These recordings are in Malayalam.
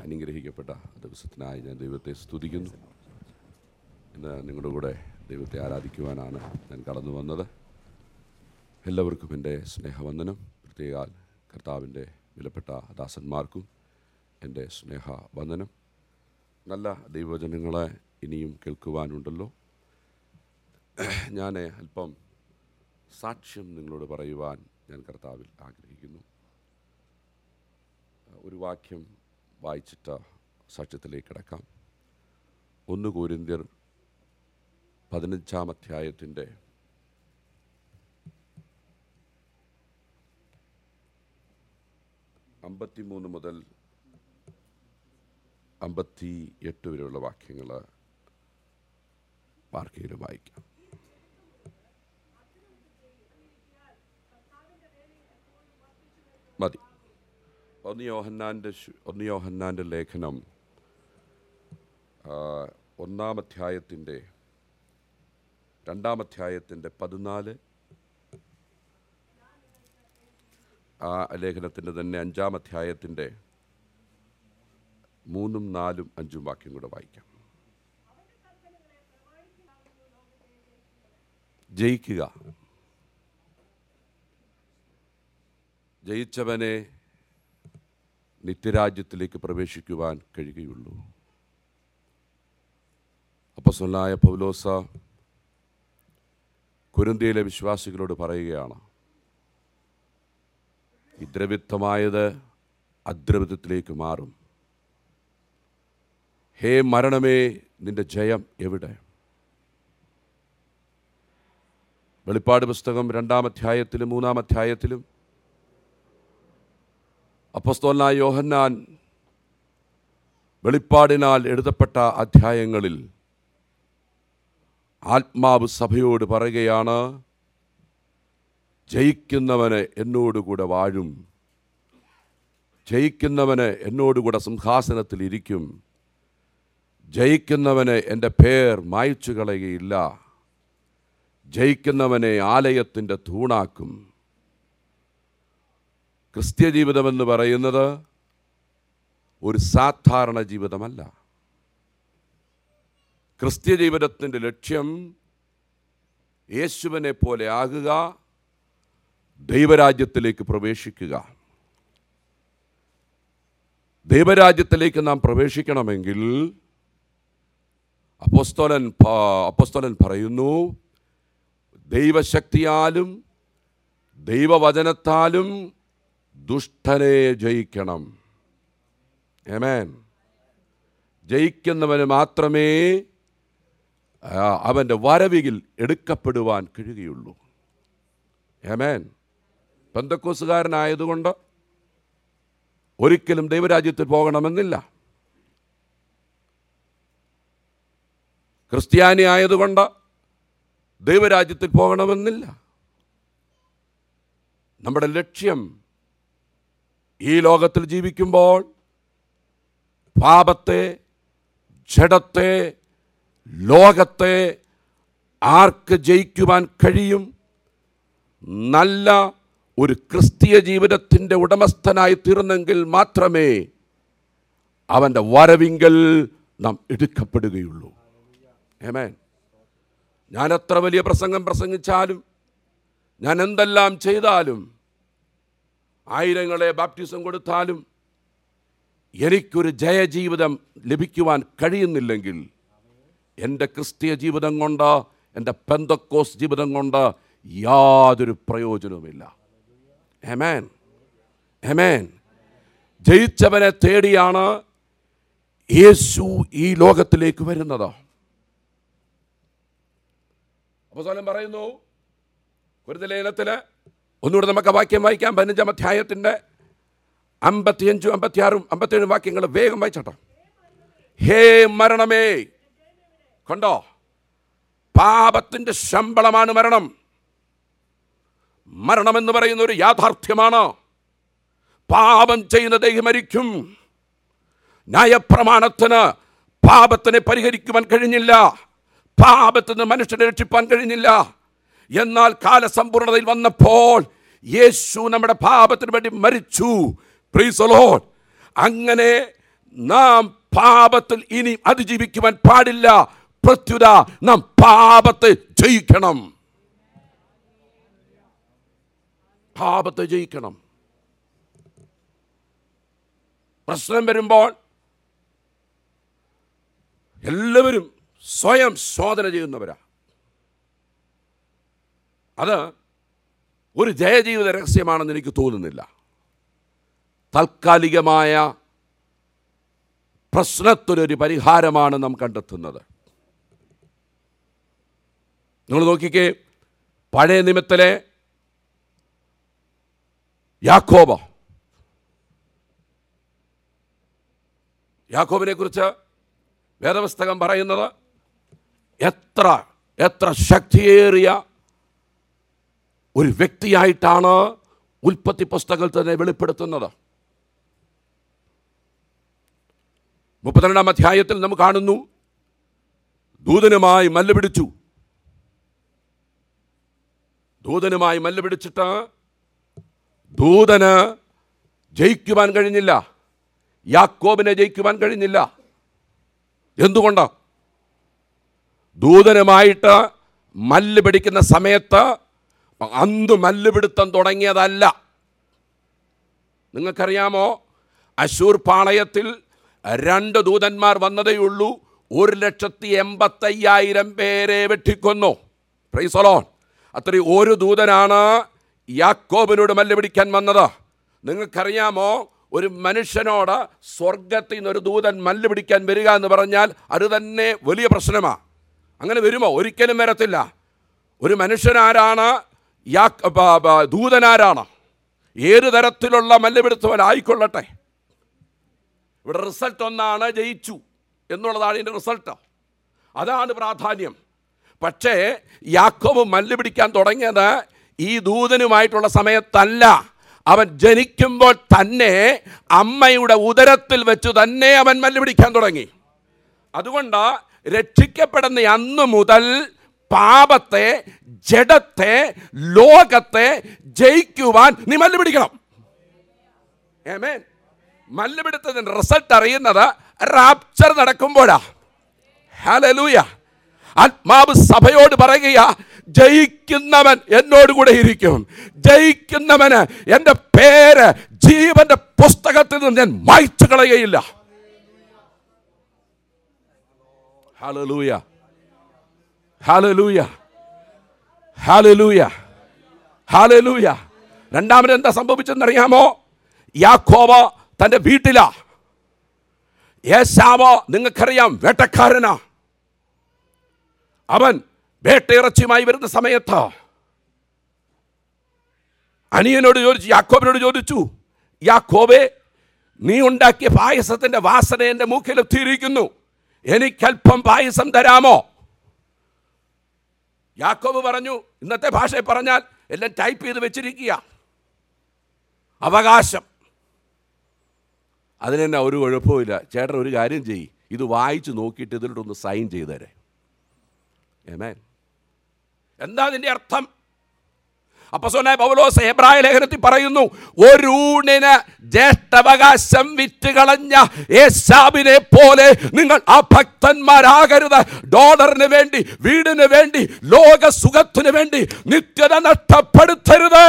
അനുഗ്രഹിക്കപ്പെട്ട ദിവസത്തിനായി ഞാൻ ദൈവത്തെ സ്തുതിക്കുന്നു ഇന്ന് നിങ്ങളുടെ കൂടെ ദൈവത്തെ ആരാധിക്കുവാനാണ് ഞാൻ കടന്നു വന്നത് എല്ലാവർക്കും എൻ്റെ സ്നേഹവന്ദനം പ്രത്യേകാൽ കർത്താവിൻ്റെ വിലപ്പെട്ട ദാസന്മാർക്കും എൻ്റെ സ്നേഹവന്ദനം നല്ല ദൈവജനങ്ങളെ ഇനിയും കേൾക്കുവാനുണ്ടല്ലോ ഞാൻ അല്പം സാക്ഷ്യം നിങ്ങളോട് പറയുവാൻ ഞാൻ കർത്താവിൽ ആഗ്രഹിക്കുന്നു ഒരു വാക്യം വായിച്ചിട്ട് സാക്ഷ്യത്തിലേക്ക് കിടക്കാം ഒന്ന് കോരിന്ത്യർ പതിനഞ്ചാം അധ്യായത്തിൻ്റെ അമ്പത്തിമൂന്ന് മുതൽ അമ്പത്തി എട്ട് വരെയുള്ള വാക്യങ്ങൾ മാർക്കയിലും വായിക്കാം മതി ഒന്ന് യോഹന്നാൻ്റെ ശു- ഒന്ന് യോഹന്നാൻ്റെ ലേഖനം ആ, ഒന്നാം അധ്യായത്തിൻ്റെ രണ്ടാം അധ്യായത്തിൻ്റെ പതിനാല് ആ ലേഖനത്തിൻ്റെ തന്നെ അഞ്ചാം അധ്യായത്തിൻ്റെ മൂന്നും നാലും അഞ്ചും വാക്യം കൂടെ വായിക്കാം ജയിക്കുക ജയിച്ചവനെ നിത്യരാജ്യത്തിലേക്ക് പ്രവേശിക്കുവാൻ കഴിയുകയുള്ളൂ അപ്പസ്വലായ പൗലോസ കുരുന്തിയിലെ വിശ്വാസികളോട് പറയുകയാണ് ഈ ദ്രവിത്വമായത് അദ്രവിത്വത്തിലേക്ക് മാറും ഹേ മരണമേ നിന്റെ ജയം എവിടെ വെളിപ്പാട് പുസ്തകം രണ്ടാം അധ്യായത്തിലും മൂന്നാം അധ്യായത്തിലും അപ്പസ്തോലനായ യോഹന്നാൻ വെളിപ്പാടിനാൽ എഴുതപ്പെട്ട അധ്യായങ്ങളിൽ ആത്മാവ് സഭയോട് പറയുകയാണ് ജയിക്കുന്നവന് എന്നോടുകൂടെ വാഴും ജയിക്കുന്നവന് എന്നോടുകൂടെ സിംഹാസനത്തിൽ ഇരിക്കും ജയിക്കുന്നവന് എൻ്റെ പേർ മായ്ച്ചു കളയുകയില്ല ജയിക്കുന്നവനെ ആലയത്തിൻ്റെ തൂണാക്കും ക്രിസ്ത്യ ജീവിതമെന്ന് പറയുന്നത് ഒരു സാധാരണ ജീവിതമല്ല ക്രിസ്ത്യ ജീവിതത്തിൻ്റെ ലക്ഷ്യം യേശുവിനെ പോലെ ആകുക ദൈവരാജ്യത്തിലേക്ക് പ്രവേശിക്കുക ദൈവരാജ്യത്തിലേക്ക് നാം പ്രവേശിക്കണമെങ്കിൽ അപ്പോസ്തോലൻ പ- അപ്പോസ്തോലൻ പറയുന്നു ദൈവശക്തിയാലും ദൈവവചനത്താലും ദുഷ്ടനെ ജയിക്കണം ഏമേൻ ജയിക്കുന്നവന് മാത്രമേ ആ, അവൻ്റെ വരവിൽ എടുക്കപ്പെടുവാൻ കഴിയുകയുള്ളൂ ഏമേൻ പെന്തക്കോസുകാരനായതുകൊണ്ട് ഒരിക്കലും ദൈവരാജ്യത്തിൽ പോകണമെന്നില്ല ക്രിസ്ത്യാനി ആയതുകൊണ്ട് ദൈവരാജ്യത്തിൽ പോകണമെന്നില്ല നമ്മുടെ ലക്ഷ്യം ഈ ലോകത്തിൽ ജീവിക്കുമ്പോൾ പാപത്തെ ജഡത്തെ ലോകത്തെ ആർക്ക് ജയിക്കുവാൻ കഴിയും നല്ല ഒരു ക്രിസ്തീയ ജീവിതത്തിൻ്റെ ഉടമസ്ഥനായി തീർന്നെങ്കിൽ മാത്രമേ അവൻ്റെ വരവിങ്കൽ നാം എടുക്കപ്പെടുകയുള്ളൂ ഏമേൻ ഞാൻ എത്ര വലിയ പ്രസംഗം പ്രസംഗിച്ചാലും ഞാൻ എന്തെല്ലാം ചെയ്താലും ആയിരങ്ങളെ ബാപ്റ്റിസം കൊടുത്താലും എനിക്കൊരു ജയജീവിതം ലഭിക്കുവാൻ കഴിയുന്നില്ലെങ്കിൽ എൻ്റെ ക്രിസ്തീയ ജീവിതം കൊണ്ട് എൻ്റെ പെന്തക്കോസ് ജീവിതം കൊണ്ട് യാതൊരു പ്രയോജനവുമില്ല ഹെമേൻ ഹെമേൻ ജയിച്ചവനെ തേടിയാണ് യേശു ഈ ലോകത്തിലേക്ക് വരുന്നത് അപ്പോൾ സ്വലം പറയുന്നു ഒരു ലേഖനത്തില് ഒന്നുകൂടെ നമുക്ക് ആ വാക്യം വായിക്കാം പതിനഞ്ചാം അധ്യായത്തിൻ്റെ അമ്പത്തിയഞ്ചും അമ്പത്തിയാറും അമ്പത്തേഴും വാക്യങ്ങൾ വേഗം വായിച്ചോട്ടോ ഹേ മരണമേ കണ്ടോ പാപത്തിൻ്റെ ശമ്പളമാണ് മരണം മരണമെന്ന് പറയുന്ന ഒരു യാഥാർത്ഥ്യമാണ് പാപം ചെയ്യുന്ന ദേഹി മരിക്കും ന്യായപ്രമാണത്തിന് പാപത്തിനെ പരിഹരിക്കുവാൻ കഴിഞ്ഞില്ല പാപത്തിൽ നിന്ന് മനുഷ്യനെ രക്ഷിപ്പാൻ കഴിഞ്ഞില്ല എന്നാൽ കാലസമ്പൂർണതയിൽ വന്നപ്പോൾ യേശു നമ്മുടെ പാപത്തിന് വേണ്ടി മരിച്ചു Praise the Lord. അങ്ങനെ നാം പാപത്തിൽ ഇനി അതിജീവിക്കുവാൻ പാടില്ല പ്രത്യുത നാം പാപത്തെ ജയിക്കണം പാപത്തെ ജയിക്കണം പ്രശ്നം വരുമ്പോൾ എല്ലാവരും സ്വയം ശോധന ചെയ്യുന്നവരാ അത് ഒരു ജയജീവിത രഹസ്യമാണെന്ന് എനിക്ക് തോന്നുന്നില്ല താൽക്കാലികമായ പ്രശ്നത്തിനൊരു പരിഹാരമാണ് നാം കണ്ടെത്തുന്നത് നിങ്ങൾ നോക്കിക്കേ പഴയ നിമിത്തിലെ യാക്കോബ യാക്കോബിനെ കുറിച്ച് വേദപുസ്തകം പറയുന്നത് എത്ര എത്ര ശക്തിയേറിയ ഒരു വ്യക്തിയായിട്ടാണ് ഉൽപ്പത്തി പുസ്തകത്തിൽ തന്നെ വെളിപ്പെടുത്തുന്നത് മുപ്പത്തിരണ്ടാം അധ്യായത്തിൽ നാം കാണുന്നു ദൂതനുമായി മല്ല് പിടിച്ചു ദൂതനുമായി മല്ല് പിടിച്ചിട്ട് ദൂതന് ജയിക്കുവാൻ കഴിഞ്ഞില്ല യാക്കോബിനെ ജയിക്കുവാൻ കഴിഞ്ഞില്ല എന്തുകൊണ്ട് ദൂതനുമായിട്ട് മല്ല് പിടിക്കുന്ന സമയത്ത് അന്ന് മല്ല് പിടുത്തം തുടങ്ങിയതല്ല നിങ്ങൾക്കറിയാമോ അശൂർ പാളയത്തിൽ രണ്ട് ദൂതന്മാർ വന്നതേയുള്ളൂ ഒരു ലക്ഷത്തി എൺപത്തയ്യായിരം പേരെ വെട്ടിക്കൊന്നു പ്രൈസലോൺ അത്രയും ഒരു ദൂതനാണ് യാക്കോബിനോട് മല്ല് പിടിക്കാൻ വന്നത് നിങ്ങൾക്കറിയാമോ ഒരു മനുഷ്യനോട് സ്വർഗത്തിൽ നിന്ന് ഒരു ദൂതൻ മല്ല് പിടിക്കാൻ വരിക എന്ന് പറഞ്ഞാൽ അത് തന്നെ വലിയ പ്രശ്നമാണ് അങ്ങനെ വരുമോ ഒരിക്കലും വരത്തില്ല ഒരു മനുഷ്യനാരാണ് യാ ബ- ബ- ദൂതനാരാണ് ഏത് തരത്തിലുള്ള മല്ലുപിടുത്തവനായിക്കൊള്ളട്ടെ ഇവിടെ റിസൾട്ട് ഒന്നാണ് ജയിച്ചു എന്നുള്ളതാണ് ഇതിൻ്റെ റിസൾട്ട് അതാണ് പ്രാധാന്യം പക്ഷേ യാക്കോബ് മല്ല് പിടിക്കാൻ തുടങ്ങിയത് ഈ ദൂതനുമായിട്ടുള്ള സമയത്തല്ല അവൻ ജനിക്കുമ്പോൾ തന്നെ അമ്മയുടെ ഉദരത്തിൽ വെച്ച് തന്നെ അവൻ മല്ല് പിടിക്കാൻ തുടങ്ങി അതുകൊണ്ട് രക്ഷിക്കപ്പെടുന്ന അന്ന് മുതൽ പാപത്തെ ജഡത്തെ ലോകത്തെ ജയിക്കുവാൻ നീ മല്ല് പിടിക്കണം ഏമേൻ മല്ലുപിടുത്തതിന്റെ റിസൾട്ട് അറിയുന്നത് റാപ്ചർ നടക്കുമ്പോഴാ ഹലലൂയ ആത്മാവ് സഭയോട് പറയുക ജയിക്കുന്നവൻ എന്നോട് കൂടെ ഇരിക്കും ജയിക്കുന്നവന് എൻ്റെ പേര് ജീവന്റെ പുസ്തകത്തിൽ നിന്ന് ഞാൻ മായ്ച്ചു കളയുകയില്ല ഹലലൂയ ഹലലൂയ ഹലലൂയ ഹലലൂയ രണ്ടാമത് എന്താ സംഭവിച്ചെന്നറിയാമോ യാക്കോബ തൻ്റെ വീട്ടിലാ യേശാവോ നിങ്ങൾക്കറിയാം വേട്ടക്കാരനാ അവൻ വേട്ടയിറച്ചിയുമായി വരുന്ന സമയത്ത് അനിയനോട് ചോദിച്ചു യാക്കോബിനോട് ചോദിച്ചു യാക്കോബെ നീ ഉണ്ടാക്കിയ പായസത്തിന്റെ വാസന എൻ്റെ മൂക്കിലെത്തിയിരിക്കുന്നു എനിക്കല്പം പായസം തരാമോ യാക്കോബ് പറഞ്ഞു ഇന്നത്തെ ഭാഷയിൽ പറഞ്ഞാൽ എല്ലാം ടൈപ്പ് ചെയ്ത് വെച്ചിരിക്കുക അവകാശം അതിനെന്നെ ഒരു കുഴപ്പമില്ല ചേട്ടൻ ഒരു കാര്യം ചെയ്യ് ഇത് വായിച്ച് നോക്കിയിട്ട് ഇതിലോട്ടൊന്ന് സൈൻ ചെയ്ത് തരേ ഏമേൻ എന്താ അതിൻ്റെ അർത്ഥം അപ്പസോനായ പൗലോസ് ഹെബ്രായ ലേഖനത്തിൽ പറയുന്നു ഒരു ഊണിന് ജ്യേഷ്ഠാവകാശം വിറ്റുകളഞ്ഞ യേശാബിനെ പോലെ നിങ്ങൾ ആ ഭക്തന്മാരാകരുത് ഡോളറിന് വേണ്ടി വീടിന് വേണ്ടി ലോക സുഖത്തിന് വേണ്ടി നിത്യത നഷ്ടപ്പെടുത്തരുത്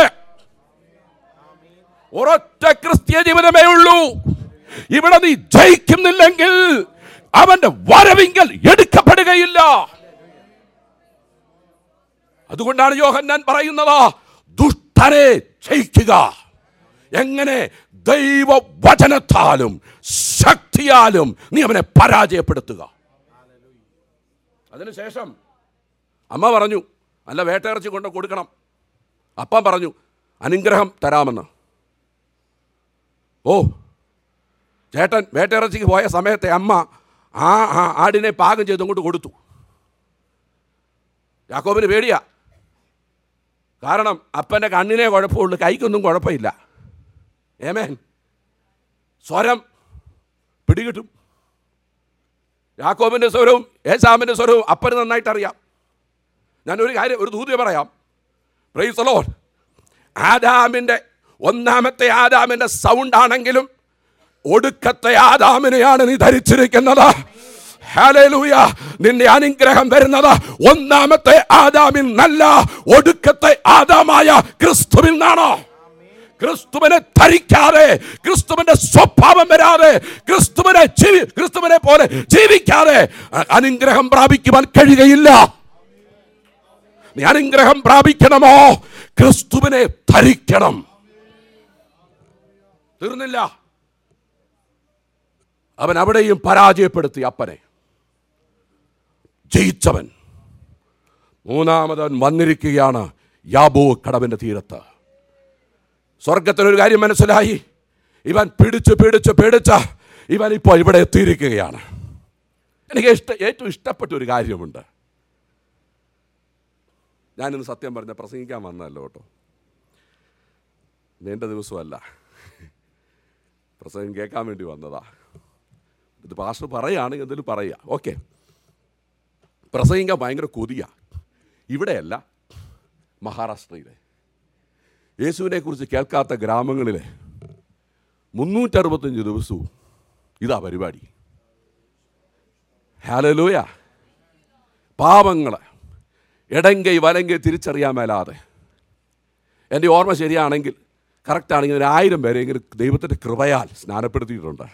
ഒരൊറ്റ ക്രിസ്തീയ ജീവിതമേ ഉള്ളൂ ഇവിടെ നീ ജയിക്കുന്നില്ലെങ്കിൽ അവന്റെ വരവിങ്കൽ എടുക്കപ്പെടുകയില്ല അതുകൊണ്ടാണ് യോഹന്നാൻ പറയുന്നത് ദുഷ്ടനെ ജയിക്കുക എങ്ങനെ ദൈവവചനത്താലും ശക്തിയാലും നീ അവനെ പരാജയപ്പെടുത്തുക അതിനുശേഷം അമ്മ പറഞ്ഞു അല്ല വേട്ടയിറച്ചി കൊണ്ട് കൊടുക്കണം അപ്പം പറഞ്ഞു അനുഗ്രഹം തരാമെന്ന് ഓ ചേട്ടൻ വേട്ടയിറച്ചിക്ക് പോയ സമയത്തെ അമ്മ ആ ആ ആടിനെ പാകം ചെയ്ത് അങ്ങോട്ട് കൊടുത്തു യാക്കോബിന് പേടിയാ കാരണം അപ്പൻ്റെ കണ്ണിനെ കുഴപ്പമുള്ളൂ കൈക്കൊന്നും കുഴപ്പമില്ല ഏമേൻ സ്വരം പിടികിട്ടും യാക്കോബിൻ്റെ സ്വരവും ഏസാമിൻ്റെ സ്വരവും അപ്പന് നന്നായിട്ട് അറിയാം ഞാനൊരു കാര്യം ഒരു ദൂതി പറയാം പ്രൈസ് അലോൺ ആദാമിൻ്റെ ഒന്നാമത്തെ ആദാമിൻ്റെ സൗണ്ട് ആണെങ്കിലും ഒടുക്കത്തെ ആദാമിനെയാണ് നീ ധരിച്ചിരിക്കുന്നത് ഹല്ലേലൂയ നിന്റെ അനുഗ്രഹം വരുന്നത് ഒന്നാമത്തെ ആദാമിൽ നല്ല ഒടുക്കത്തെ ആദാമായ ക്രിസ്തുവിൽ നിന്നാണോ ക്രിസ്തുവിനെ ധരിക്കാതെ ക്രിസ്തുവിന്റെ സ്വഭാവം വരാതെ ക്രിസ്തുവിനെ ജീവി ക്രിസ്തുവിനെ പോലെ ജീവിക്കാതെ അ- അനുഗ്രഹം പ്രാപിക്കുവാൻ കഴിയുകയില്ല നീ അനുഗ്രഹം പ്രാപിക്കണമോ ക്രിസ്തുവിനെ ധരിക്കണം തീർന്നില്ല അവൻ അവിടെയും പരാജയപ്പെടുത്തി അപ്പനെ ജയിച്ചവൻ മൂന്നാമതവൻ വന്നിരിക്കുകയാണ് യാബോ കടവിന്റെ തീരത്ത് സ്വർഗത്തിനൊരു കാര്യം മനസ്സിലായി ഇവൻ പിടിച്ച് പിടിച്ച് പിടിച്ച് ഇവൻ ഇപ്പോൾ ഇവിടെ എത്തിയിരിക്കുകയാണ് എനിക്ക് ഇഷ്ട ഏറ്റവും ഇഷ്ടപ്പെട്ട ഒരു കാര്യമുണ്ട് ഞാനിന്ന് സത്യം പറഞ്ഞ പ്രസംഗിക്കാൻ വന്നതല്ലോ കേട്ടോ നീണ്ട ദിവസമല്ല പ്രസംഗം കേൾക്കാൻ വേണ്ടി വന്നതാ ഇത് പാസ്റ്റർ പറയുകയാണെങ്കിൽ എന്തെങ്കിലും പറയുക ഓക്കെ പ്രസംഗിക്കാൻ ഭയങ്കര കൊതിയ ഇവിടെയല്ല മഹാരാഷ്ട്രയിലെ യേശുവിനെ കുറിച്ച് കേൾക്കാത്ത ഗ്രാമങ്ങളിലെ മുന്നൂറ്ററുപത്തഞ്ച് ദിവസവും ഇതാ പരിപാടി ഹാലലൂയ പാവങ്ങൾ ഇടങ്കൈ വലങ്കൈ തിരിച്ചറിയാൻ മേലാതെ എൻ്റെ ഓർമ്മ ശരിയാണെങ്കിൽ കറക്റ്റാണെങ്കിൽ ഒരു ആയിരം പേരെങ്കിലും ദൈവത്തിൻ്റെ കൃപയാൽ സ്നാനപ്പെടുത്തിയിട്ടുണ്ട്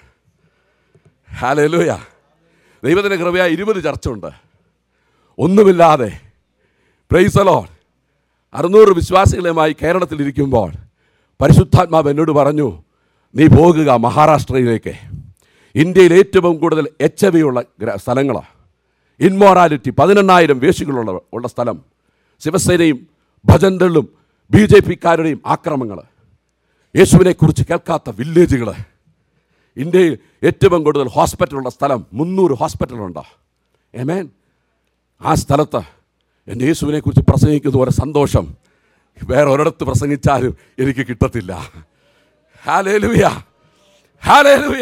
ഹാലലൂയ ദൈവത്തിൻ്റെ കൃപയാൽ ഇരുപത് ചർച്ചുണ്ട് ഒന്നുമില്ലാതെ പ്രൈസലോ അറുന്നൂറ് വിശ്വാസികളുമായി കേരളത്തിലിരിക്കുമ്പോൾ പരിശുദ്ധാത്മാവ് എന്നോട് പറഞ്ഞു നീ പോകുക മഹാരാഷ്ട്രയിലേക്ക് ഇന്ത്യയിൽ ഏറ്റവും കൂടുതൽ എച്ച് ഐ ഉള്ള സ്ഥലങ്ങളാണ് ഇൻമോറാലിറ്റി പതിനെണ്ണായിരം വേശികളുള്ള ഉള്ള സ്ഥലം ശിവസേനയും ഭജന്തളും ബി ജെ പിക്കാരുടെയും ആക്രമങ്ങൾ യേശുവിനെക്കുറിച്ച് കേൾക്കാത്ത വില്ലേജുകൾ ഇന്ത്യയിൽ ഏറ്റവും കൂടുതൽ ഹോസ്പിറ്റലുള്ള സ്ഥലം മുന്നൂറ് ഹോസ്പിറ്റലുണ്ടോ ഏമേൻ ആ സ്ഥലത്ത് എൻ്റെ യേശുവിനെ കുറിച്ച് പ്രസംഗിക്കുന്ന ഒരു സന്തോഷം വേറെ ഒരിടത്ത് പ്രസംഗിച്ചാലും എനിക്ക് കിട്ടത്തില്ല ഹാലേലുയ ഹാലേലുയ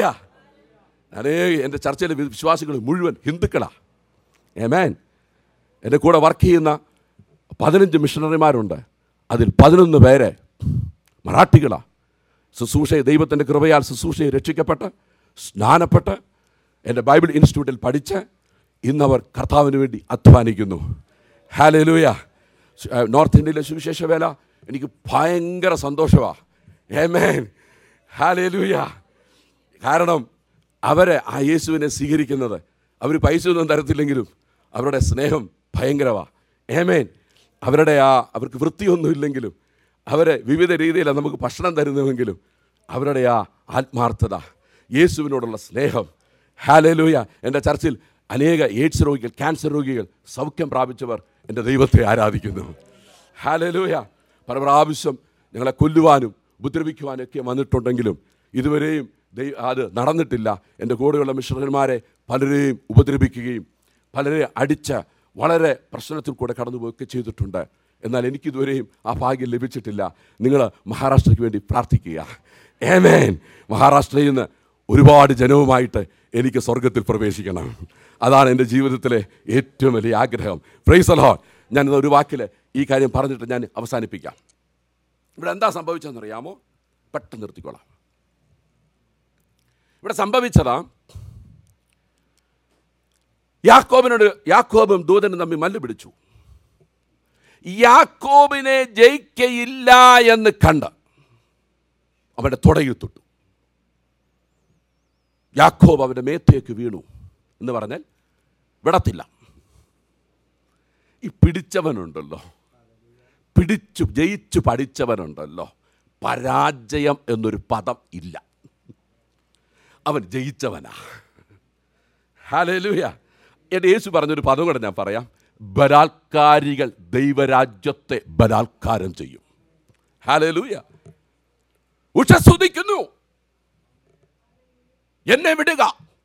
അതേ എൻ്റെ ചർച്ചയിലെ വിശ്വാസികൾ മുഴുവൻ ഹിന്ദുക്കളാണ് ഏമേൻ എൻ്റെ കൂടെ വർക്ക് ചെയ്യുന്ന പതിനഞ്ച് മിഷണറിമാരുണ്ട് അതിൽ പതിനൊന്ന് പേര് മറാഠികളാണ് ശുശ്രൂഷയെ ദൈവത്തിൻ്റെ കൃപയാൽ ശുശ്രൂഷയെ രക്ഷിക്കപ്പെട്ട് സ്നാനപ്പെട്ട് എൻ്റെ ബൈബിൾ ഇൻസ്റ്റിറ്റ്യൂട്ടിൽ പഠിച്ച് ഇന്നവർ കർത്താവിന് വേണ്ടി അധ്വാനിക്കുന്നു ഹാലലൂയ നോർത്ത് ഇന്ത്യയിലെ സുവിശേഷ വേല എനിക്ക് ഭയങ്കര സന്തോഷമാണ് ഏമേൻ ഹാലലൂയ കാരണം അവരെ ആ യേശുവിനെ സ്വീകരിക്കുന്നത് അവർ പൈസ ഒന്നും തരത്തില്ലെങ്കിലും അവരുടെ സ്നേഹം ഭയങ്കരമാണ് ഏമേൻ അവരുടെ ആ അവർക്ക് വൃത്തിയൊന്നുമില്ലെങ്കിലും അവരെ വിവിധ രീതിയിലാണ് നമുക്ക് ഭക്ഷണം തരുന്നുവെങ്കിലും അവരുടെ ആ ആത്മാർത്ഥത യേശുവിനോടുള്ള സ്നേഹം ഹാലലൂയ എൻ്റെ ചർച്ചിൽ അനേക എയ്ഡ്സ് രോഗികൾ ക്യാൻസർ രോഗികൾ സൗഖ്യം പ്രാപിച്ചവർ എൻ്റെ ദൈവത്തെ ആരാധിക്കുന്നു ഹാലലൂയ പല പ്രാവശ്യം ഞങ്ങളെ കൊല്ലുവാനും ഉപദ്രവിക്കുവാനും ഒക്കെ വന്നിട്ടുണ്ടെങ്കിലും ഇതുവരെയും ദൈ അത് നടന്നിട്ടില്ല എൻ്റെ കൂടെയുള്ള മിഷണറിമാരെ പലരെയും ഉപദ്രവിക്കുകയും പലരെ അടിച്ച വളരെ പ്രശ്നത്തിൽ കൂടെ കടന്നുപോവുകയൊക്കെ ചെയ്തിട്ടുണ്ട് എന്നാൽ എനിക്കിതുവരെയും ആ ഭാഗ്യം ലഭിച്ചിട്ടില്ല നിങ്ങൾ മഹാരാഷ്ട്രയ്ക്ക് വേണ്ടി പ്രാർത്ഥിക്കുക ഏമേൻ മഹാരാഷ്ട്രയിൽ നിന്ന് ഒരുപാട് ജനവുമായിട്ട് എനിക്ക് സ്വർഗത്തിൽ പ്രവേശിക്കണം അതാണ് എൻ്റെ ജീവിതത്തിലെ ഏറ്റവും വലിയ ആഗ്രഹം പ്രൈസലോ ഞാനിത് ഒരു വാക്കിൽ ഈ കാര്യം പറഞ്ഞിട്ട് ഞാൻ അവസാനിപ്പിക്കാം ഇവിടെ എന്താ സംഭവിച്ചതെന്നറിയാമോ പെട്ടെന്ന് നിർത്തിക്കോളാം ഇവിടെ സംഭവിച്ചതാ യാക്കോബിനോട് യാക്കോബും ദൂതനും തമ്മിൽ മല്ല് പിടിച്ചു യാക്കോബിനെ ജയിക്കയില്ല എന്ന് കണ്ട് അവൻ്റെ തുടയിൽ തൊട്ടു യാക്കോബ് അവൻ്റെ മേത്തേക്ക് വീണു എന്ന് പറഞ്ഞാൽ വിടത്തില്ല ഈ പിടിച്ചവനുണ്ടല്ലോ പിടിച്ചു ജയിച്ചു പഠിച്ചവനുണ്ടല്ലോ പരാജയം എന്നൊരു പദം ഇല്ല അവൻ ജയിച്ചവനാ ഹാലലൂയ എൻ്റെ യേശു പറഞ്ഞൊരു പദം കൂടെ ഞാൻ പറയാം ബലാത്കാരികൾ ദൈവരാജ്യത്തെ ബലാത്കാരം ചെയ്യും ഹാലലൂയ ഉഷസ്തുതിക്കുന്നു എന്നെ വിടുക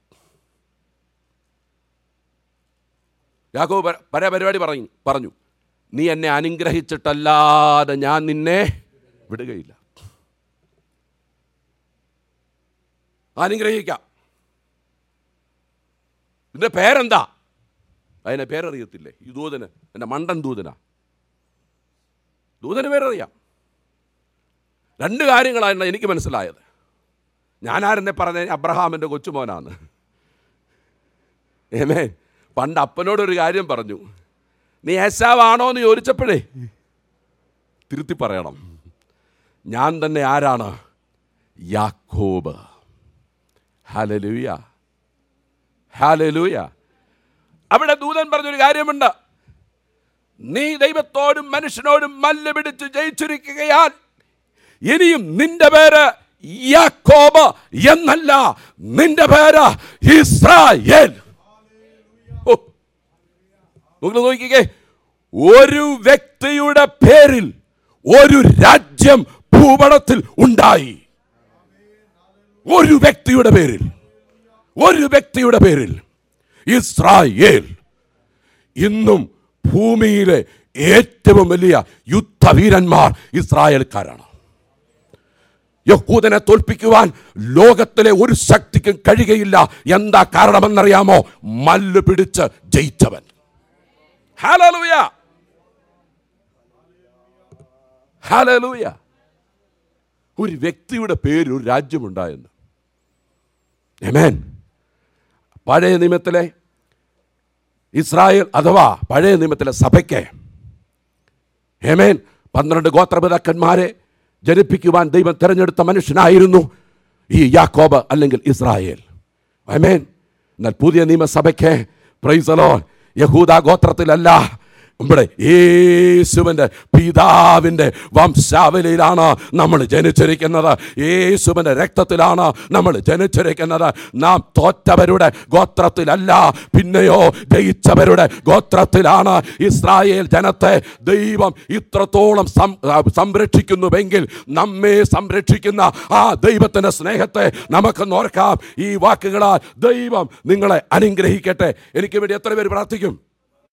യാക്കോ പല പരിപാടി പറഞ്ഞു പറഞ്ഞു നീ എന്നെ അനുഗ്രഹിച്ചിട്ടല്ലാതെ ഞാൻ നിന്നെ വിടുകയില്ല അനുഗ്രഹിക്കാം നിന്റെ പേരെന്താ അതിനെ പേരറിയത്തില്ലേ ഈ ദൂതന് എൻ്റെ മണ്ടൻ ദൂതനാ ദൂതന് പേരറിയാം രണ്ട് കാര്യങ്ങളാണ് എനിക്ക് മനസ്സിലായത് ഞാനാരെന്നെ പറഞ്ഞ അബ്രഹാമിൻ്റെ കൊച്ചുമോനാണ് ഏമേ പണ്ട് അപ്പനോടൊരു കാര്യം പറഞ്ഞു നീ ഏശാവാണോ എന്ന് ചോദിച്ചപ്പോഴേ തിരുത്തി പറയണം ഞാൻ തന്നെ ആരാണ് യാക്കോബ് ഹലലൂയ ഹലലൂയ അവിടെ ദൂതൻ പറഞ്ഞൊരു കാര്യമുണ്ട് നീ ദൈവത്തോടും മനുഷ്യനോടും മല്ല് പിടിച്ച് ജയിച്ചിരിക്കുകയാൽ ഇനിയും നിന്റെ പേര് യാക്കോബ് എന്നല്ല നിന്റെ പേര് ഇസ്രായേൽ ഓ, നിങ്ങൾ നോക്കിക്കേ ഒരു വ്യക്തിയുടെ പേരിൽ ഒരു രാജ്യം ഭൂപടത്തിൽ ഉണ്ടായി ഒരു വ്യക്തിയുടെ പേരിൽ ഒരു വ്യക്തിയുടെ പേരിൽ ഇസ്രായേൽ ഇന്നും ഭൂമിയിലെ ഏറ്റവും വലിയ യുദ്ധവീരന്മാർ ഇസ്രായേൽക്കാരാണ് യഹൂദനെ തോൽപ്പിക്കുവാൻ ലോകത്തിലെ ഒരു ശക്തിക്കും കഴിയുകയില്ല എന്താ കാരണമെന്നറിയാമോ മല്ല് പിടിച്ച് ജയിച്ചവൻ ഹല്ലേലൂയ ഹല്ലേലൂയ ഒരു വ്യക്തിയുടെ പേര് ഒരു രാജ്യമുണ്ടായെന്ന് എമേൻ പഴയ നിയമത്തിലെ ഇസ്രായേൽ അഥവാ പഴയ നിയമത്തിലെ സഭയ്ക്ക് ഹേമേൻ പന്ത്രണ്ട് ഗോത്രപിതാക്കന്മാരെ ജനിപ്പിക്കുവാൻ ദൈവം തിരഞ്ഞെടുത്ത മനുഷ്യനായിരുന്നു ഈ യാക്കോബ് അല്ലെങ്കിൽ ഇസ്രായേൽ ഹേമേൻ എന്നാൽ പുതിയ നിയമസഭയ്ക്ക് പ്രൈസലോ യഹൂദ ഗോത്രത്തിലല്ല നമ്മുടെ യേശുവിൻ്റെ പിതാവിൻ്റെ വംശാവലിയിലാണ് നമ്മൾ ജനിച്ചിരിക്കുന്നത് യേശുവിൻ്റെ രക്തത്തിലാണ് നമ്മൾ ജനിച്ചിരിക്കുന്നത് നാം തോറ്റവരുടെ ഗോത്രത്തിലല്ല പിന്നെയോ ജയിച്ചവരുടെ ഗോത്രത്തിലാണ് ഇസ്രായേൽ ജനത്തെ ദൈവം ഇത്രത്തോളം സം- ആ, സംരക്ഷിക്കുന്നുവെങ്കിൽ നമ്മെ സംരക്ഷിക്കുന്ന ആ ദൈവത്തിൻ്റെ സ്നേഹത്തെ നമുക്ക് നോർക്കാം ഈ വാക്കുകളാൽ ദൈവം നിങ്ങളെ അനുഗ്രഹിക്കട്ടെ എനിക്ക് വേണ്ടി എത്ര പേര് പ്രാർത്ഥിക്കും